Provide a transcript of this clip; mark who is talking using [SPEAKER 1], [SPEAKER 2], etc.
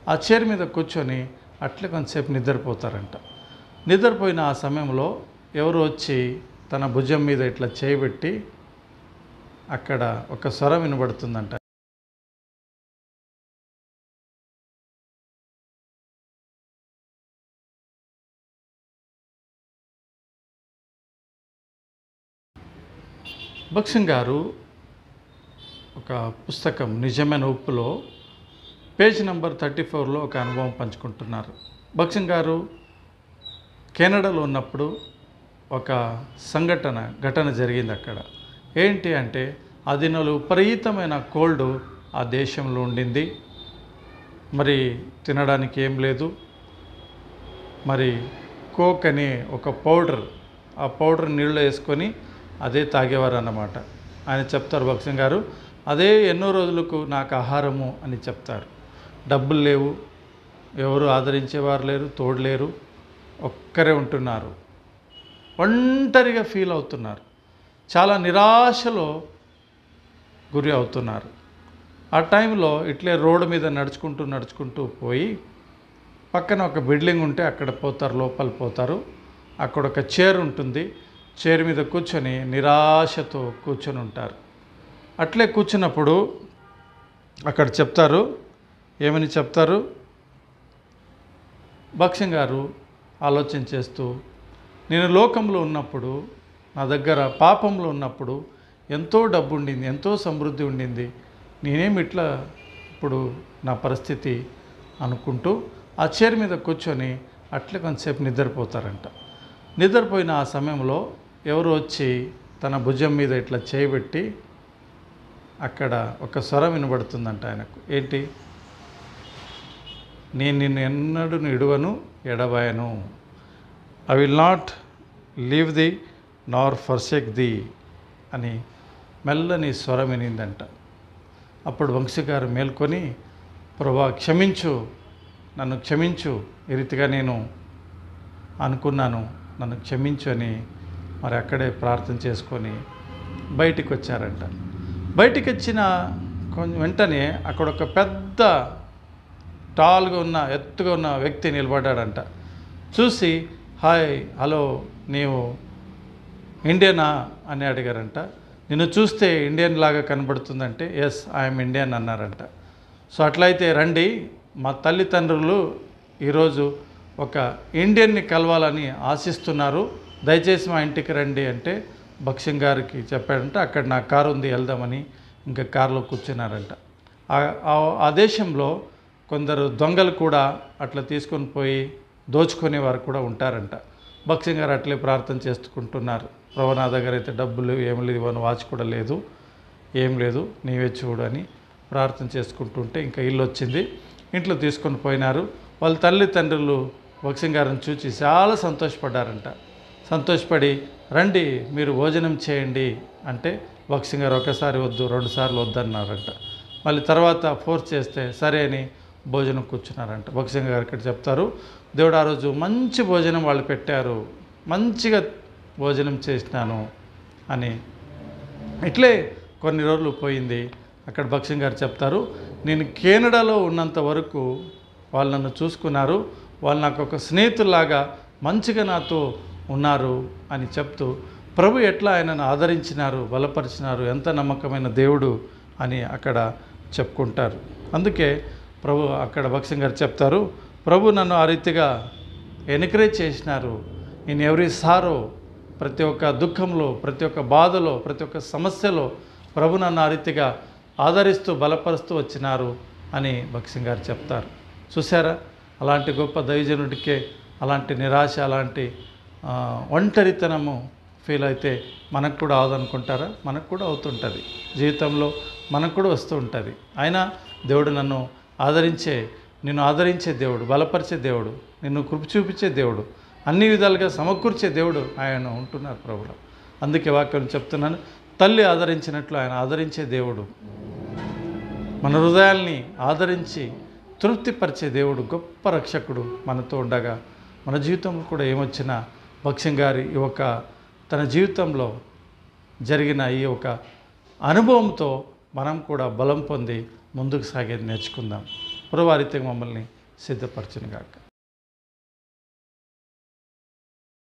[SPEAKER 1] ఆ చైర్ మీద కూర్చొని అట్లే కొంతసేపు నిద్రపోతారంట నిద్రపోయిన ఆ సమయంలో ఎవరు వచ్చి తన భుజం మీద ఇట్లా చేయబెట్టి అక్కడ ఒక స్వరం వినబడుతుందంట భక్సింగ్ గారు ఒక పుస్తకం నిజమైన ఉప్పులో పేజ్ నెంబర్ థర్టీ ఫోర్లో ఒక అనుభవం పంచుకుంటున్నారు భక్సింగ్ గారు కెనడాలో ఉన్నప్పుడు ఒక సంఘటన ఘటన జరిగింది అక్కడ ఏంటి అంటే ఆ దినాలు విపరీతమైన కోల్డ్ ఆ దేశంలో ఉండింది మరి తినడానికి ఏం లేదు మరి కోక్ అనే ఒక పౌడర్ ఆ పౌడర్ నీళ్ళు వేసుకొని అదే తాగేవారు అన్నమాట ఆయన చెప్తారు భక్సింగ్ గారు అదే ఎన్నో రోజులకు నాకు ఆహారము అని చెప్తారు డబ్బులు లేవు ఎవరు ఆదరించేవారు లేరు తోడలేరు ఒక్కరే ఉంటున్నారు ఒంటరిగా ఫీల్ అవుతున్నారు చాలా నిరాశలో గురి అవుతున్నారు ఆ టైంలో ఇట్లే రోడ్డు మీద నడుచుకుంటూ నడుచుకుంటూ పోయి పక్కన ఒక బిల్డింగ్ ఉంటే అక్కడ పోతారు లోపల పోతారు అక్కడ ఒక చైర్ ఉంటుంది చైర్ మీద కూర్చొని నిరాశతో కూర్చొని ఉంటారు అట్లే కూర్చున్నప్పుడు అక్కడ చెప్తారు ఏమని చెప్తారు భక్ష్యం గారు ఆలోచన చేస్తూ నేను లోకంలో ఉన్నప్పుడు నా దగ్గర పాపంలో ఉన్నప్పుడు ఎంతో డబ్బు ఉండింది ఎంతో సమృద్ధి ఉండింది నేనేమి ఇట్లా ఇప్పుడు నా పరిస్థితి అనుకుంటూ ఆ చైర్ మీద కూర్చొని అట్లే కొంతసేపు నిద్రపోతారంట నిద్రపోయిన ఆ సమయంలో ఎవరు వచ్చి తన భుజం మీద ఇట్లా చేయబెట్టి అక్కడ ఒక స్వరం వినబడుతుందంట ఆయనకు ఏంటి నేను నిన్ను ఎన్నడూ ఇడువను ఎడబాయను I will not leave the nor forsake the అని మెల్లని స్వరం వినిందంట అప్పుడు వంశీగారు మేల్కొని ప్రభా క్షమించు నన్ను క్షమించు ఈ రీతిగా నేను అనుకున్నాను నన్ను క్షమించు అని మరి అక్కడే ప్రార్థన చేసుకొని బయటికి వచ్చారంట బయటికి వచ్చిన కొంచెం వెంటనే అక్కడ ఒక పెద్ద టాల్గా ఉన్న ఎత్తుగా ఉన్న వ్యక్తి నిలబడ్డాడంట చూసి హాయ్ హలో నీవు ఇండియనా అని అడిగారంట నిన్ను చూస్తే ఇండియన్ లాగా కనబడుతుందంటే ఎస్ ఐఎమ్ ఇండియన్ అన్నారంట సో అట్లయితే రండి మా తల్లిదండ్రులు ఈరోజు ఒక ఇండియన్ని కలవాలని ఆశిస్తున్నారు దయచేసి మా ఇంటికి రండి అంటే భక్ష్యం గారికి చెప్పాడంటే అక్కడ నా కారు ఉంది వెళ్దామని ఇంకా కారులో కూర్చున్నారంట ఆ- ఆ- ఆ దేశంలో కొందరు దొంగలు కూడా అట్లా తీసుకొని పోయి దోచుకునే వారు కూడా ఉంటారంట భక్ష్యం గారు అట్లే ప్రార్థన చేసుకుంటున్నారు ప్రభు నా దగ్గర అయితే డబ్బులు ఏం లేదు ఇవ్వను వాచ్ కూడా లేదు ఏం లేదు నీవే చూడు అని ప్రార్థన చేసుకుంటుంటే ఇంకా ఇల్లు వచ్చింది ఇంట్లో తీసుకొని పోయినారు వాళ్ళ తల్లిదండ్రులు భక్సింగ్ గారిని చూసి చాలా సంతోషపడ్డారంట సంతోషపడి రండి మీరు భోజనం చేయండి అంటే భక్సింగ్ గారు ఒకసారి వద్దు రెండుసార్లు వద్దన్నారంట మళ్ళీ తర్వాత ఫోర్స్ చేస్తే సరే అని భోజనం కూర్చున్నారంట భక్సింగ్ గారు ఇక్కడ చెప్తారు దేవుడు ఆ రోజు మంచి భోజనం వాళ్ళు పెట్టారు మంచిగా భోజనం చేసినాను అని ఇట్లే కొన్ని రోజులు పోయింది అక్కడ భక్ష్యం గారు చెప్తారు నేను కెనడాలో ఉన్నంత వరకు వాళ్ళు నన్ను చూసుకున్నారు వాళ్ళు నాకు ఒక స్నేహితుల్లాగా మంచిగా నాతో ఉన్నారు అని చెప్తూ ప్రభు ఎట్లా ఆయనను ఆదరించినారు బలపరిచినారు ఎంత నమ్మకమైన దేవుడు అని అక్కడ చెప్పుకుంటారు అందుకే ప్రభు అక్కడ భక్ష్యం గారు చెప్తారు ప్రభు నన్ను ఆ రీతిగా ఎన్కరేజ్ చేసినారు నేను ఎవరి సారో ప్రతి ఒక్క దుఃఖంలో ప్రతి ఒక్క బాధలో ప్రతి ఒక్క సమస్యలో ప్రభు నన్ను ఆ రీతిగా ఆదరిస్తూ బలపరుస్తూ వచ్చినారు అని భక్సింగ్ గారు చెప్తారు చూసారా అలాంటి గొప్ప దైవజనుడికే అలాంటి నిరాశ అలాంటి ఆ, ఒంటరితనము ఫీల్ అయితే మనకు కూడా అవదనుకుంటారా మనకు కూడా అవుతుంటుంది జీవితంలో మనకు కూడా వస్తూ ఉంటుంది అయినా దేవుడు నన్ను ఆదరించే నిన్ను ఆదరించే దేవుడు బలపరిచే దేవుడు నిన్ను కృప చూపించే దేవుడు అన్ని విధాలుగా సమకూర్చే దేవుడు ఆయన ఉంటున్నారు ప్రభులో అందుకే వాక్యం చెప్తున్నాను తల్లి ఆదరించినట్లు ఆయన ఆదరించే దేవుడు మన హృదయాల్ని ఆదరించి తృప్తిపరిచే దేవుడు గొప్ప రక్షకుడు మనతో ఉండగా మన జీవితంలో కూడా ఏమొచ్చినా భక్ష్యం గారి ఈ ఒక తన జీవితంలో జరిగిన ఈ ఒక అనుభవంతో మనం కూడా బలం పొంది ముందుకు సాగేది నేర్చుకుందాం పురవారితో మమ్మల్ని సిద్ధపరచును గాక